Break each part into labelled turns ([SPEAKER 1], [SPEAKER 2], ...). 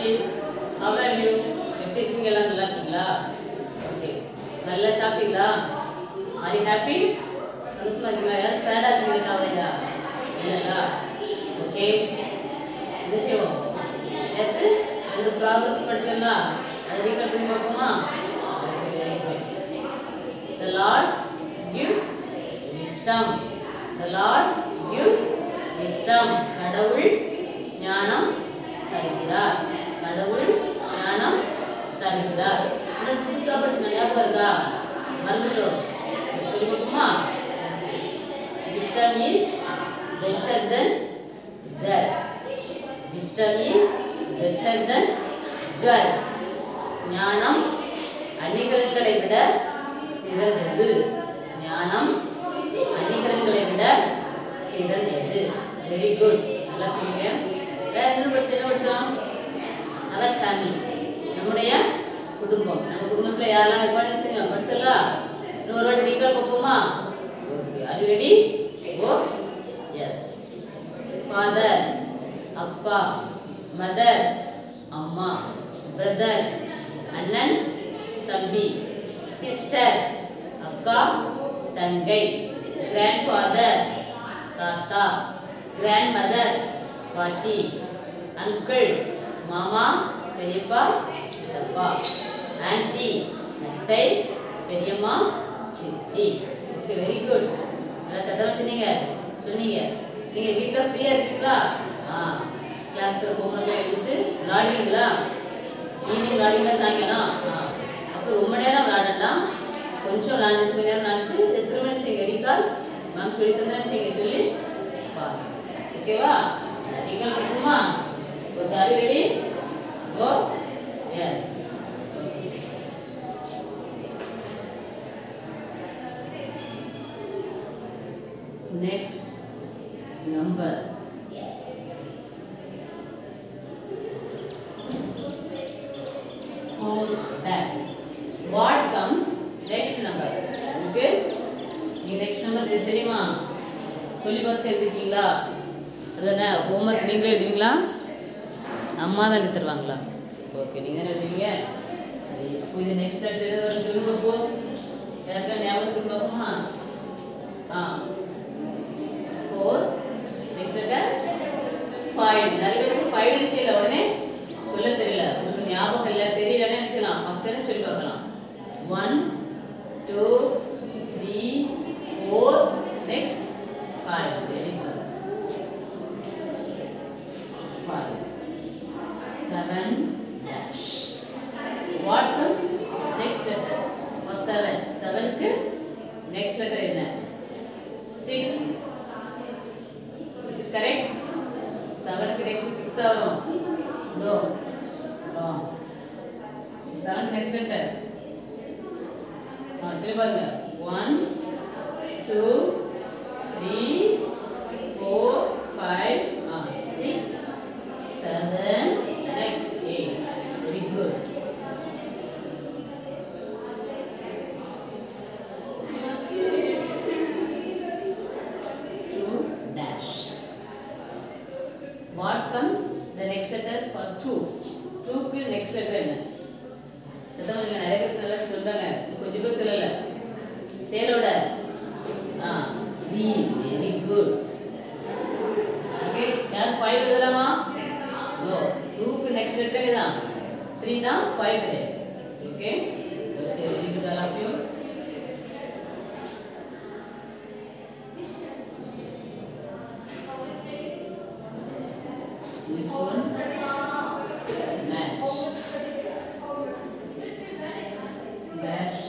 [SPEAKER 1] குட்டீஸ் how are you எப்படி இருக்கீங்க எல்லாம் நல்லா இருக்கீங்களா ஓகே நல்லா சாப்பிட்டீங்களா ஆர் யூ ஹாப்பி சந்தோஷமா இருக்கீங்களா யாரும் சேடா இருக்கீங்களா கவலையா இல்லைங்களா ஓகே இந்த செய்வோம் நேற்று ரெண்டு ப்ராப்ளம்ஸ் படிச்சிடலாம் அதை ரீகால் பண்ணி பார்ப்போமா The Lord gives wisdom. The Lord gives wisdom. கடவுள் ஞானம் தருகிறார் கடவுள் ஞானம் தருகிறார் இன்னும் புதுசாக படிச்சு ஞாபகம் இருக்கா மறந்துட்டோம் சரி, சொல்லி கொடுக்குமா wisdom is better than judges. Wisdom is better than judges. ஞானம் அணிகலன்களை விட சிறந்தது ஞானம் அணிகலன்களை விட சிறந்தது வெரி குட் நல்லா சொல்லுங்க வேற என்ன படிச்சு என்ன படிச்சோம் அவர் ஃபேமிலி நம்முடைய குடும்பம் நம்ம குடும்பத்துல யாரெல்லாம் இருப்பான்னு வச்சுங்க படிச்சிடலாம் இன்னொரு வாட்டி ரீகால் பார்ப்போமா ஓகே அது ரெடி ஓ எஸ் ஃபாதர் அப்பா மதர் அம்மா பிரதர் அண்ணன் தம்பி சிஸ்டர் அக்கா தங்கை கிராண்ட் ஃபாதர் தாத்தா கிராண்ட் மதர் பாட்டி அங்கிள் மாமா பெரியப்பா சித்தப்பா ஆன்ட்டி அத்தை பெரியம்மா சித்தி ஓகே வெரி குட் நல்லா சத்தம் சொன்னீங்க சொன்னீங்க நீங்க வீட்டில் ஃப்ரீயா இருக்கீங்களா ஆ கிளாஸ்ல ஹோம்ஒர்க் எழுதிட்டு விளாடுவீங்களா ஈவினிங் விளாடுவீங்களா சாயங்காலம் ஆ அப்போ ரொம்ப நேரம் விளாடலாம் கொஞ்சம் விளாண்டுட்டு கொஞ்ச நேரம் விளாண்டுட்டு எத்தனை மணி செய்யுங்க ரீகால் மேம் சொல்லி தந்தா செய்யுங்க சொல்லி வா ஓகேவா ரீகால் சொல்லுமா okay are ready oh yes next number four dash what comes next number okay நீ next number தெ- தெரியுமா சொல்லி பார்த்து எழுதிட்டீங்களா அதுதானே ஹோம்ஒர்க் நீங்களே எழுதுவீங்களா அம்மா தான் எழுதி தருவாங்களா ஓகே நீங்கள் தானே எழுதுவீங்க சரி அப்போ இது நெக்ஸ்ட் லெட்டர் எது வரும் சொல்லி பார்ப்போம் யாருக்கா ஞாபகத்துக்கு பார்ப்போமா ஆ ஃபோர் நெக்ஸ்ட் லெட்டர் ஃபைவ் நிறைய பேருக்கு ஃபைவ் நினச்சில உடனே சொல்ல தெரியல உங்களுக்கு ஞாபகம் இல்லை தெரியலன்னு நினச்சலாம் ஃபஸ்ட் டைம் சொல்லி பார்க்கலாம் one two three four next five very good five seven dash what comes next letter seven செவனுக்கு நெக்ஸ்ட் லெட்டர் என்ன சிக்ஸ் Is it correct? செவனுக்கு நெக்ஸ்ட் சிக்ஸ் வரும் no wrong seven next letter ஆ சொல்லி பாருங்க one two three four five six seven next eight very good two dash. What comes the next letter for two? Two க்கு next letter என்ன? சத்தம் நீங்க நிறைய பேர் நல்லா சொல்றாங்க கொஞ்சம் பேர் சொல்லல சேலோட ஆ வி வெரி குட் ஓகே யார் ஃபைவ் எழுதலாமா நோ டூக்கு நெக்ஸ்ட் லெட்டர் தான் த்ரீ தான் ஃபைவ் கிடையாது okay okay very good all of you Next one. Match. Dash.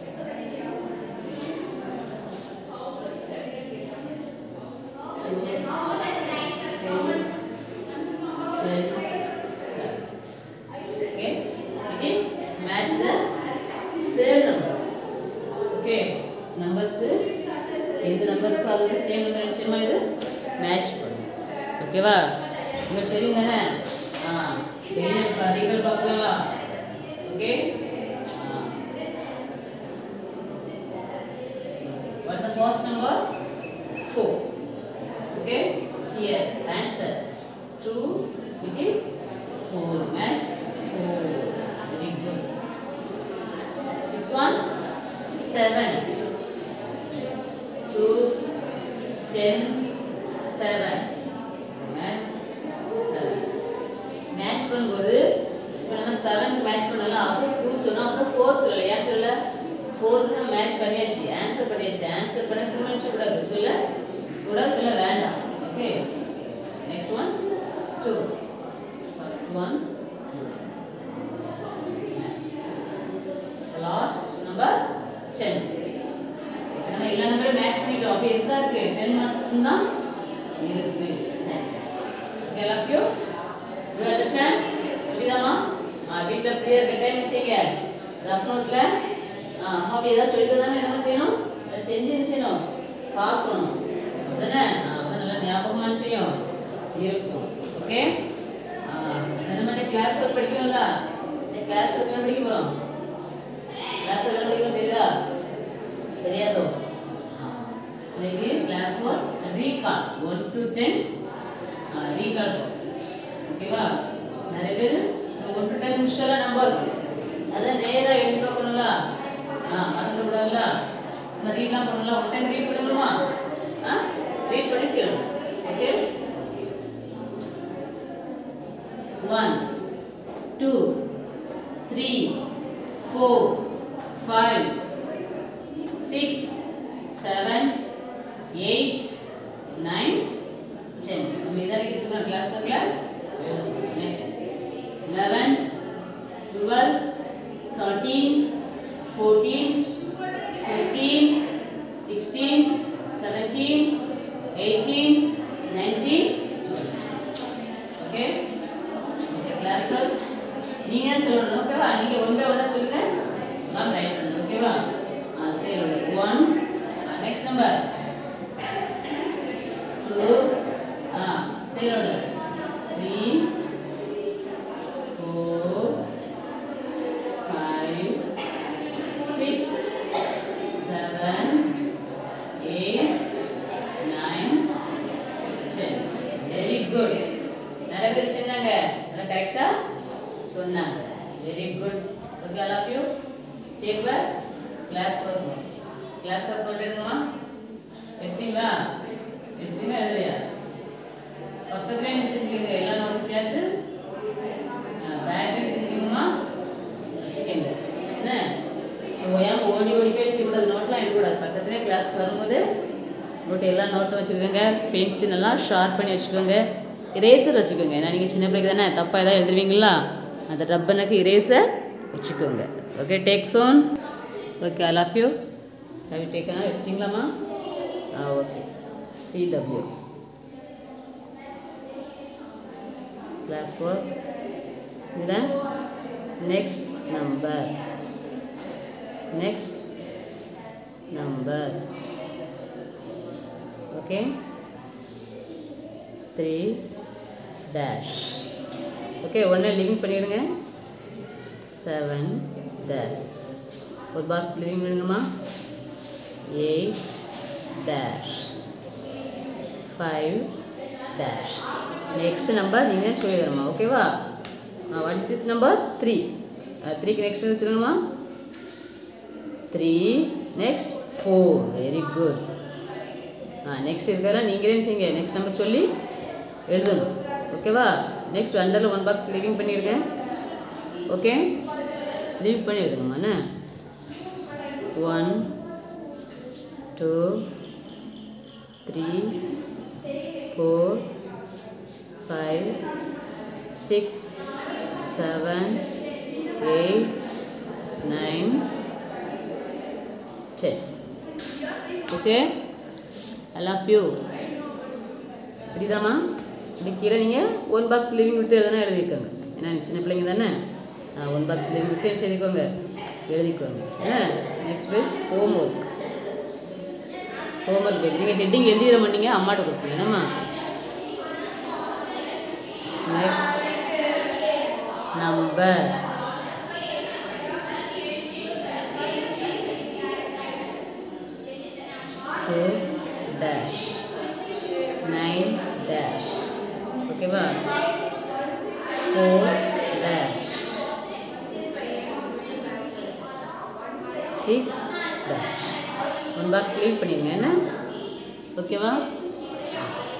[SPEAKER 1] Okay. It is match the same numbers. Okay. Numbers எந்த நம்பர் இருக்கோ அதோட சேம் நம்பர் நிச்சயமா இது மேட்ச் பண்ணும் ஓகேவா உங்களுக்கு தெரியும் தானே ஆ தெரியும் பதிகள் பார்க்கலாம் okay What the first number? Four. Okay. Here answer. Two. It is four. Match ten seven match seven match பண்ணும்போது இப்போ நம்ம செவன்த் மேட்ச் பண்ணலாம் அப்புறம் டூ சொன்னோம் அப்புறம் ஃபோர் சொல்லல ஏன் சொல்ல ஃபோர்த்து நம்ம மேட்ச் பண்ணியாச்சு ஆன்சர் பண்ணியாச்சு ஆன்சர் பண்ண திரும்ப கூடாது சொல்ல கூட சொல்ல வேண்டாம் okay next one two first one last number ten நம்ம எல்லா நம்பரும் மேட்ச் பண்ணிட்டோம் அப்போ எதா இருக்கு டென் மட்டும்தான் இருக்கு okay love you you understand புரியுதாமா வீட்டில் ஃப்ரீயாக இருக்க டைம் செய்யுங்க ரஃப் நோட்டில் அம்மா அப்படி ஏதாவது சொல்லி தானே என்ன செய்யணும் அதை செஞ்சு என்ன செய்யணும் பார்க்கணும் தானே அதான் நல்லா ஞாபகமாக செய்யும் இருக்கும் ஓகே நம்ம கிளாஸ் ஒர்க் படிக்கணும்ல கிளாஸ் ஒர்க் என்ன படிக்க போகிறோம் கிளாஸ் ஒர்க் என்ன படிக்கணும் தெரியுதா தெரியாதோ இன்னைக்கு class work recall one to ten recall ஓகேவா நிறைய பேர் ஒன் டு டென் முடிச்சால நம்பர்ஸ் அதை நேராக எழுதி பார்க்கணும்ல ஆ மறந்து விடாதுல நம்ம ரீட்லாம் பண்ணல ஒன் டைம் ரீட் பண்ணணுமா ஆ ரீட் பண்ணிக்கணும் okay one two three four five six seven eight nine ten நம்ம இதாக இருக்கிற கிளாஸ் ஒர்க்கில் next eleven twelve thirteen fourteen fifteen sixteen seventeen eighteen nineteen okay okay class work நீங்கள் சொல்லணும் ஓகேவா நீங்கள் ஒன்றே ஒன்றா சொல்லுங்க நான் ரைட் பண்ணணும் ஓகேவா ஆ சரி ஒன் நெக்ஸ்ட் நம்பர் டூ ஆ சரி three four five six seven eight nine ten very good நிறைய பேர் சொன்னாங்க எல்லாம் கரெக்டாக சொன்னாங்க very good okay all of you take back class work class work பண்ணுறதுமா எடுத்தீங்களா எடுத்தீங்களா இல்லையா பக்கத்துலேயே நினச்சிருக்கீங்க எல்லா நோட்டும் சேர்த்து பேக் எடுத்துக்கிட்டீங்கம்மா வச்சுக்கோங்க என்ன ஓயாம ஓடி ஓடி போய் வச்சுக்கூடாது நோட்லாம் எடுக்கக்கூடாது பக்கத்துலேயே கிளாஸ்க்கு வரும்போது நோட்டு எல்லா நோட்டும் வச்சுக்கோங்க பென்சில் எல்லாம் ஷார்ப் பண்ணி வச்சுக்கோங்க இரேசர் வச்சுக்கோங்க ஏன்னா நீங்கள் சின்ன பிள்ளைக்கு தானே தப்பாக ஏதாவது எழுதுவீங்களா அந்த ரப்பனுக்கு இரேசர் வச்சுக்கோங்க ஓகே டேக் சோன் okay I love you how you டேக்கனா எடுத்தீங்களாம்மா ஆ ஓகே சிடபிள்யூ கிளாஸ் ஒர்க் இதில் next number next number okay three dash okay ஒன்று லிவிங் பண்ணிடுங்க செவன் டேஷ் ஒரு பாக்ஸ் லிவிங் பண்ணுங்கம்மா eight dash five dash next number நீங்கள் சொல்லிடுறோம்மா ஓகேவா what is is number three த்ரீக்கு நெக்ஸ்ட் வச்சுருங்கம்மா three next four very good ஆ நெக்ஸ்ட் இருக்கிறதெல்லாம் நீங்களே என்ன செய்யுங்க நெக்ஸ்ட் நம்பர் சொல்லி எழுதணும் ஓகேவா நெக்ஸ்ட் அண்டரில் ஒன் பாக்ஸ் லிவிங் பண்ணியிருக்கேன் ஓகே லீவ் பண்ணி எழுதுங்கம்மா என்ன one two three four five six seven eight nine ten okay I love you புரியுதாம்மா இப்படி கீழே நீங்கள் ஒன் பாக்ஸ் லிவிங் விட்டு எழுதுனா எழுதிக்கோங்க ஏன்னா நீங்க சின்ன பிள்ளைங்க தானே ஒன் பாக்ஸ் லிவிங் விட்டு என்ன எழுதிக்கோங்க எழுதிக்கோங்க என்ன next page home work home work page நீங்கள் ஹெட்டிங் எழுதிட மாட்டீங்க அம்மாட்ட கொடுப்பீங்க என்னம்மா next number two dash nine dash ஓகேவா four dash six dash one box leave பண்ணிடுங்க என்ன ஓகேவா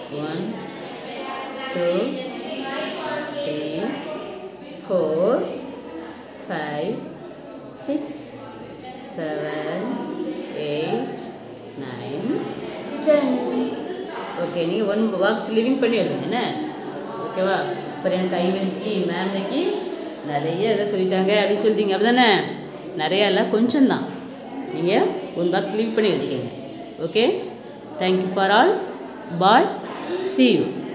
[SPEAKER 1] one two three four five six seven eight nine ten okay நீங்கள் ஒன் பாக்ஸ் லிவிங் பண்ணி எழுதுங்க என்ன ஓகேவா அப்புறம் எனக்கு ஐவனுக்கு மேம் இன்னைக்கு நிறைய இதை சொல்லிட்டாங்க அப்படின்னு சொல்லிட்டீங்க அப்படி தானே நிறையா இல்லை கொஞ்சம் தான் நீங்கள் ஒன் பாக்ஸ் லீவ் பண்ணி எழுதிக்கங்க okay thank you for all bye see you